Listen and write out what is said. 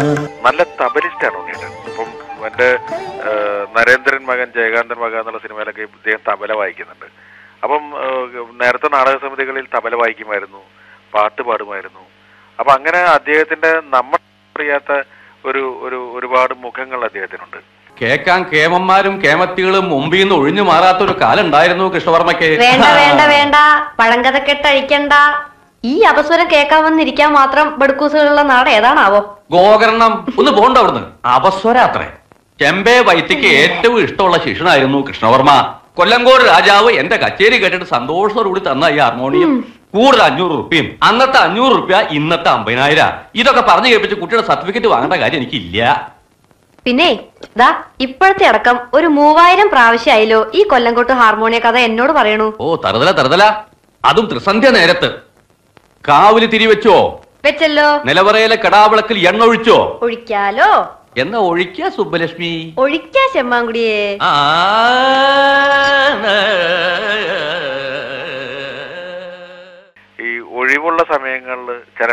നല്ല തബലിസ്റ്റാണ് ഉണ്ണിയേട്ടൻ ഇപ്പം എന്റെ ആ, നരേന്ദ്രൻ മകൻ ജയകാന്തൻ മകൻ എന്നുള്ള സിനിമയിലൊക്കെ ഇദ്ദേഹം തബല വായിക്കുന്നുണ്ട് അപ്പം ആ, നേരത്തെ നാടക സമിതികളിൽ തബല വായിക്കുമായിരുന്നു പാട്ട് പാടുമായിരുന്നു അപ്പൊ അങ്ങനെ അദ്ദേഹത്തിന്റെ നമ്മൾ അറിയാത്ത ഒരു ഒരു ഒരുപാട് മുഖങ്ങൾ അദ്ദേഹത്തിനുണ്ട് കേക്കാൻ കേമന്മാരും കേമത്തികളും മുമ്പിൽ നിന്ന് ഒഴിഞ്ഞു മാറാത്ത ഒരു കാലം ഉണ്ടായിരുന്നു കൃഷ്ണവർമ്മയ്ക്ക് വേണ്ട വേണ്ട വേണ്ട പഴങ്കഥക്കെട്ടഴിക്കണ്ട ഈ അപസ്വരം കേൾക്കാൻ വന്നിരിക്കാൻ മാത്രം ബടുക്കൂസുകളുള്ള നാട് ഏതാണാവോ ഗോകർണം ഒന്ന് പോണ്ട അവിടുന്ന് അപസ്വരാത്രേ ചെമ്പേ വൈത്തിക്ക് ഏറ്റവും ഇഷ്ടമുള്ള ശിഷ്യനായിരുന്നു കൃഷ്ണവർമ്മ കൊല്ലങ്കോട് രാജാവ് എന്റെ കച്ചേരി കേട്ടിട്ട് സന്തോഷത്തോടുകൂടി തന്ന ഈ ഹാർമോണിയം കൂടുതൽ അഞ്ഞൂറ് റുപ്യയും അന്നത്തെ അഞ്ഞൂറ് റുപ്യ ഇന്നത്തെ അമ്പതിനായിരം ഇതൊക്കെ പറഞ്ഞു കേൾപ്പിച്ച് കുട്ടിയുടെ സർട്ടിഫിക്കറ്റ് വാങ്ങേണ്ട കാര്യം എനിക്കില്ല പിന്നെ ദാ ഇപ്പോഴത്തെ അടക്കം ഒരു മൂവായിരം പ്രാവശ്യമായല്ലോ ഈ കൊല്ലംകോട്ട് ഹാർമോണിയ കഥ എന്നോട് പറയണു ഓ തറുതല തറുതല അതും ത്രിസന്ധ്യ നേരത്ത് കാവില് തിരിവെച്ചോ വെച്ചല്ലോ നിലവറയിലെ കടാവിളക്കിൽ എണ്ണ ഒഴിച്ചോ ഒഴിക്കാലോ എന്നാ ഒഴിക്ക സുബ്ബലക്ഷ്മി ഒഴിക്കാ ചെമ്മാങ്കുടിയേ ആ ഈ ഒഴിവുള്ള സമയങ്ങളിൽ ചില